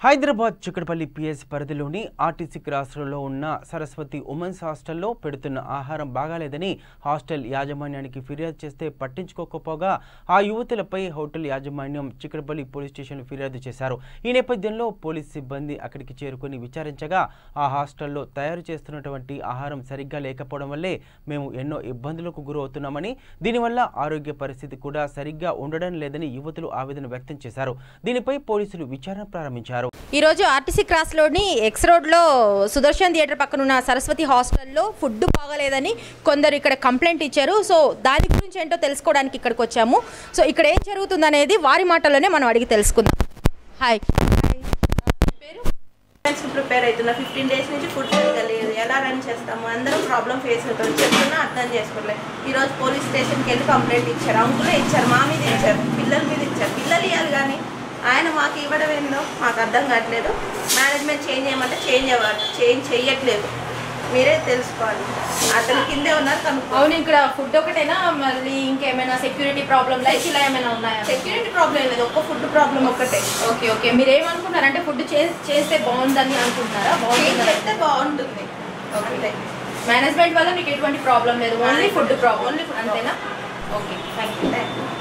Hyderabad Chikkadapalli PS పరిధిలోని RTC క్రాస్లో ఉన్న సరస్వతి ఉమెన్స్ హాస్టల్లో పెడుతున్న ఆహారం బాగాలేదని హాస్టల్ యాజమాన్యానికి ఫిర్యాదు చేస్తే పట్టించుకోకపోగా ఆ యువతులపై హోటల్ యాజమాన్యం చిక్కడపల్లి పోలీస్ స్టేషన్ ఫిర్యాదు చేశారు ఈ నేపథ్యంలో పోలీస్ సిబ్బంది అక్కడికి చేరుకుని విచారించగా ఆ హాస్టల్లో తయారు చేస్తున్నటువంటి ఆహారం సరిగ్గా లేకపోవడం వల్లే మేము ఎన్నో ఇబ్బందులకు గురవుతున్నామని దీనివల్ల ఆరోగ్య పరిస్థితి కూడా సరిగ్గా ఉండడం లేదని యువతులు ఆవేదన వ్యక్తం చేశారు దీనిపై పోలీసులు విచారణ ప్రారంభించారు ఈరోజు ఆర్టీసీ క్రాస్లోని ఎక్స్ రోడ్లో సుదర్శన్ థియేటర్ పక్కన ఉన్న సరస్వతి హాస్టల్లో ఫుడ్ బాగలేదని కొందరు ఇక్కడ కంప్లైంట్ ఇచ్చారు సో దాని గురించి ఏంటో తెలుసుకోవడానికి ఇక్కడికి వచ్చాము సో ఇక్కడ ఏం జరుగుతుందనేది వారి మాటల్లోనే మనం అడిగి తెలుసుకుందాం హాయ్ కి ప్రిపేర్ అవుతున్నా ఫిఫ్టీన్ డేస్ నుంచి ఫుడ్ సరిగ్గా లేదు ఎలా రన్ చేస్తాము అందరం ప్రాబ్లం ఫేస్ అవుతాం చెప్తున్నా అర్థం చేసుకోలేదు ఈరోజు పోలీస్ స్టేషన్కి వెళ్ళి కంప్లైంట్ ఇచ్చారు అంకులే ఇచ్చారు మా మీద ఇచ్చారు పిల్లల మీద ఇచ్చారు పిల్లలు ఇవ్వాలి కానీ ఆయన మాకు ఇవ్వడం ఏందో మాకు అర్థం కావట్లేదు మేనేజ్మెంట్ చేంజ్ చేయమంటే చేంజ్ అవ్వాలి చేంజ్ చెయ్యట్లేదు మీరే తెలుసుకోవాలి అతని కిందే ఉన్నారు కనుక్కో అవును ఇక్కడ ఫుడ్ ఒకటేనా మళ్ళీ ఇంకేమైనా సెక్యూరిటీ ప్రాబ్లం లైక్ ఇలా ఏమైనా ఉన్నాయా సెక్యూరిటీ ప్రాబ్లం లేదు ఒక్క ఫుడ్ ప్రాబ్లం ఒక్కటే ఓకే ఓకే మీరు ఏమనుకుంటున్నారు అంటే ఫుడ్ చేస్తే బాగుందని అనుకుంటున్నారా చేంజ్ బాగుంది చేస్తే బాగుంటుంది అంతే మేనేజ్మెంట్ వల్ల మీకు ఎటువంటి ప్రాబ్లం లేదు only food problem Only food అంతేనా okay thank you thank you